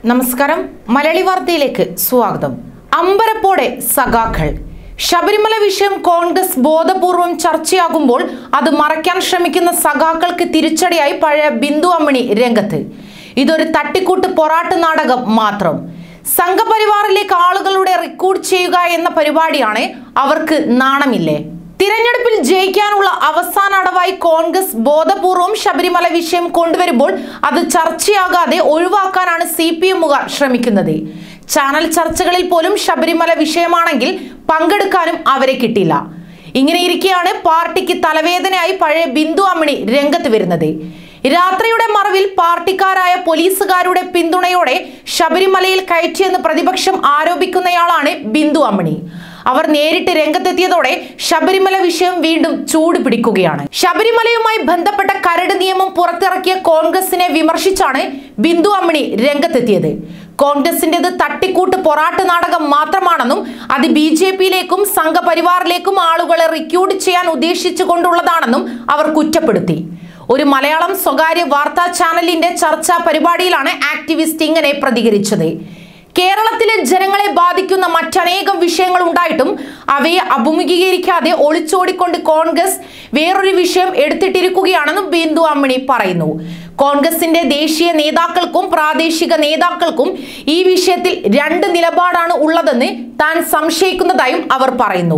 നമസ്കാരം മലയാളി വാർത്തയിലേക്ക് സ്വാഗതം അമ്പരപ്പോടെ സഖാക്കൾ ശബരിമല വിഷയം കോൺഗ്രസ് ബോധപൂർവം ചർച്ചയാകുമ്പോൾ അത് മറയ്ക്കാൻ ശ്രമിക്കുന്ന സഖാക്കൾക്ക് തിരിച്ചടിയായി പഴയ ബിന്ദു അമ്മണി രംഗത്ത് ഇതൊരു തട്ടിക്കൂട്ട് പൊറാട്ട് നാടകം മാത്രം സംഘപരിവാറിലേക്ക് ആളുകളുടെ റിക്രൂട്ട് ചെയ്യുക എന്ന പരിപാടിയാണ് അവർക്ക് നാണമില്ലേ തിരഞ്ഞെടുപ്പിൽ ജയിക്കാനുള്ള അവസാന അടവായി കോൺഗ്രസ് ബോധപൂർവം ശബരിമല വിഷയം കൊണ്ടുവരുമ്പോൾ അത് ചർച്ചയാകാതെ ഒഴിവാക്കാനാണ് സി പി എമ്മുകാർ ശ്രമിക്കുന്നത് ചാനൽ ചർച്ചകളിൽ പോലും ശബരിമല വിഷയമാണെങ്കിൽ പങ്കെടുക്കാനും അവരെ കിട്ടില്ല ഇങ്ങനെ ഇരിക്കെയാണ് പാർട്ടിക്ക് തലവേദനയായി പഴയ ബിന്ദു അമ്മിണി രംഗത്ത് വരുന്നത് രാത്രിയുടെ മറവിൽ പാർട്ടിക്കാരായ പോലീസുകാരുടെ പിന്തുണയോടെ ശബരിമലയിൽ കയറ്റിയെന്ന് പ്രതിപക്ഷം ആരോപിക്കുന്നയാളാണ് ബിന്ദു അമ്മിണി അവർ നേരിട്ട് രംഗത്തെത്തിയതോടെ ശബരിമല വിഷയം വീണ്ടും ചൂട് പിടിക്കുകയാണ് ശബരിമലയുമായി ബന്ധപ്പെട്ട കരട് നിയമം പുറത്തിറക്കിയ കോൺഗ്രസിനെ വിമർശിച്ചാണ് ബിന്ദു അമ്മിണി രംഗത്തെത്തിയത് കോൺഗ്രസിന്റേത് തട്ടിക്കൂട്ട് പൊറാട്ട് നാടകം മാത്രമാണെന്നും അത് ബി ജെ പിയിലേക്കും സംഘപരിവാറിലേക്കും ആളുകളെ റിക്രൂട്ട് ചെയ്യാൻ ഉദ്ദേശിച്ചുകൊണ്ടുള്ളതാണെന്നും അവർ കുറ്റപ്പെടുത്തി ഒരു മലയാളം സ്വകാര്യ വാർത്താ ചാനലിന്റെ ചർച്ചാ പരിപാടിയിലാണ് ആക്ടിവിസ്റ്റ് ഇങ്ങനെ പ്രതികരിച്ചത് കേരളത്തിലെ ജനങ്ങളെ ബാധിക്കുന്ന മറ്റനേകം വിഷയങ്ങൾ ഉണ്ടായിട്ടും അവയെ അഭിമുഖീകരിക്കാതെ ഒളിച്ചോടിക്കൊണ്ട് കോൺഗ്രസ് വേറൊരു വിഷയം എടുത്തിട്ടിരിക്കുകയാണെന്നും ബിന്ദു അമ്മിണി പറയുന്നു കോൺഗ്രസിന്റെ ദേശീയ നേതാക്കൾക്കും പ്രാദേശിക നേതാക്കൾക്കും ഈ വിഷയത്തിൽ രണ്ട് നിലപാടാണ് ഉള്ളതെന്ന് താൻ സംശയിക്കുന്നതായും അവർ പറയുന്നു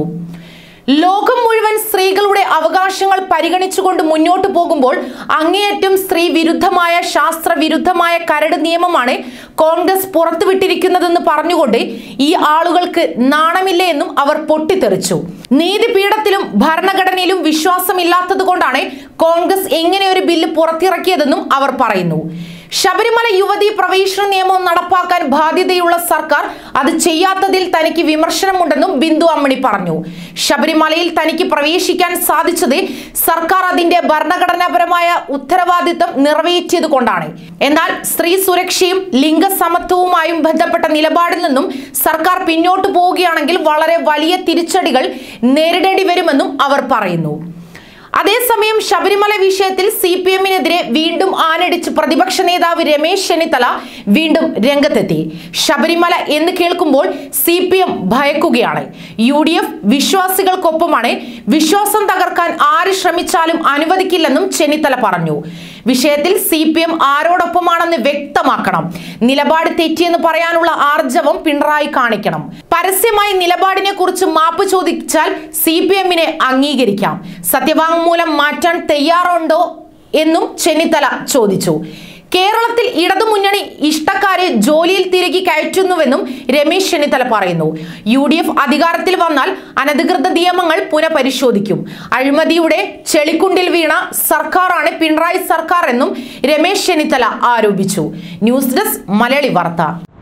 ലോകം മുഴുവൻ സ്ത്രീകളുടെ അവകാശങ്ങൾ പരിഗണിച്ചുകൊണ്ട് മുന്നോട്ട് പോകുമ്പോൾ അങ്ങേയറ്റം സ്ത്രീ വിരുദ്ധമായ ശാസ്ത്ര വിരുദ്ധമായ കരട് നിയമമാണ് കോൺഗ്രസ് പുറത്തുവിട്ടിരിക്കുന്നതെന്ന് പറഞ്ഞുകൊണ്ട് ഈ ആളുകൾക്ക് നാണമില്ലേ എന്നും അവർ പൊട്ടിത്തെറിച്ചു നീതിപീഠത്തിലും ഭരണഘടനയിലും വിശ്വാസമില്ലാത്തത് കൊണ്ടാണ് കോൺഗ്രസ് ഇങ്ങനെ ഒരു ബില്ല് പുറത്തിറക്കിയതെന്നും അവർ പറയുന്നു ശബരിമല യുവതീ പ്രവേശന നിയമം നടപ്പാക്കാൻ ബാധ്യതയുള്ള സർക്കാർ അത് ചെയ്യാത്തതിൽ തനിക്ക് വിമർശനമുണ്ടെന്നും ബിന്ദു അമ്മണി പറഞ്ഞു ശബരിമലയിൽ തനിക്ക് പ്രവേശിക്കാൻ സാധിച്ചത് സർക്കാർ അതിന്റെ ഭരണഘടനാപരമായ ഉത്തരവാദിത്തം നിറവേറ്റിയത് കൊണ്ടാണ് എന്നാൽ സ്ത്രീ സുരക്ഷയും ലിംഗസമത്വവുമായും ബന്ധപ്പെട്ട നിലപാടിൽ നിന്നും സർക്കാർ പിന്നോട്ട് പോവുകയാണെങ്കിൽ വളരെ വലിയ തിരിച്ചടികൾ നേരിടേണ്ടി വരുമെന്നും അവർ പറയുന്നു അതേസമയം ശബരിമല വിഷയത്തിൽ സി പി എമ്മിനെതിരെ വീണ്ടും ആനടിച്ച് പ്രതിപക്ഷ നേതാവ് രമേശ് ചെന്നിത്തല വീണ്ടും രംഗത്തെത്തി ശബരിമല എന്ന് കേൾക്കുമ്പോൾ സി പി എം ഭയക്കുകയാണ് യു ഡി എഫ് വിശ്വാസികൾക്കൊപ്പമാണ് വിശ്വാസം തകർക്കാൻ ആര് ശ്രമിച്ചാലും അനുവദിക്കില്ലെന്നും ചെന്നിത്തല പറഞ്ഞു വിഷയത്തിൽ സി പി എം ആരോടൊപ്പമാണെന്ന് വ്യക്തമാക്കണം നിലപാട് തെറ്റിയെന്ന് പറയാനുള്ള ആർജവം പിണറായി കാണിക്കണം പരസ്യമായി നിലപാടിനെ കുറിച്ച് മാപ്പ് ചോദിച്ചാൽ സി പി എമ്മിനെ അംഗീകരിക്കാം സത്യവാങ്മൂലം മാറ്റാൻ തയ്യാറുണ്ടോ എന്നും ചെന്നിത്തല ചോദിച്ചു കേരളത്തിൽ ഇടതുമുന്നണി ഇഷ്ടക്കാരെ ജോലിയിൽ തിരികെ കയറ്റുന്നുവെന്നും രമേശ് ചെന്നിത്തല പറയുന്നു യു ഡി എഫ് അധികാരത്തിൽ വന്നാൽ അനധികൃത നിയമങ്ങൾ പുനഃപരിശോധിക്കും അഴിമതിയുടെ ചെളിക്കുണ്ടിൽ വീണ സർക്കാരാണ് പിണറായി സർക്കാർ എന്നും രമേശ് ചെന്നിത്തല ആരോപിച്ചു ന്യൂസ് ഡെസ്ക് മലയാളി വാർത്ത